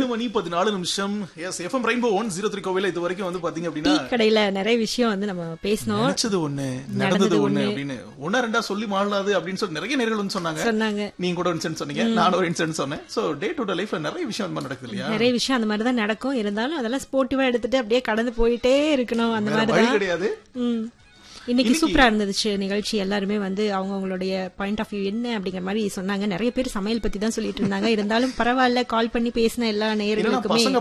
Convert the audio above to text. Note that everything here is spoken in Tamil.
ஏழு மணி பதினாலு நிமிஷம் S FM rainbow one zero three கோவில இது வரைக்கும் வந்து பாத்தீங்க டீ அப்படின்னா கடையில நிறைய விஷயம் வந்து நம்ம பேசணும் நினைச்சது ஒண்ணு நடந்தது ஒண்ணு அப்படின்னு ஒன்னா ரெண்டா சொல்லி மாறலாது அப்படின்னு சொல்லி நிறைய நேர்கள் வந்து சொன்னாங்க சொன்னாங்க நீங்க கூட ஒரு இன்சிடென்ட் சொன்னீங்க நானும் ஒரு இன்சிடென்ட் சொன்னேன் சோ டே டு டே லைஃப்ல நிறைய விஷயம் அந்த மாதிரி நடக்குது இல்லையா நிறைய விஷயம் அந்த மாதிரி தான் நடக்கும் இருந்தாலும் அதெல்லாம் ஸ்போர்ட்டிவா எடுத்துட்டு அப்படியே கடந்து போயிட்டே இருக்கணும் அந்த வேற மாதிரி வழி தான் கிடையாது ம். இன்னைக்கு சூப்பரா இருந்துச்சு நிகழ்ச்சி எல்லாருமே வந்து அவங்கவங்களுடைய பாயிண்ட் ஆஃப் வியூ என்ன அப்படிங்கிற மாதிரி சொன்னாங்க நிறைய பேர் சமையல் பத்தி தான் சொல்லிட்டு இருந்தாங்க இருந்தாலும் பரவாயில்ல கால் பண்ணி பேசின எல்லா இல்லைன்னா நேயர்களுக்குமே பசங்க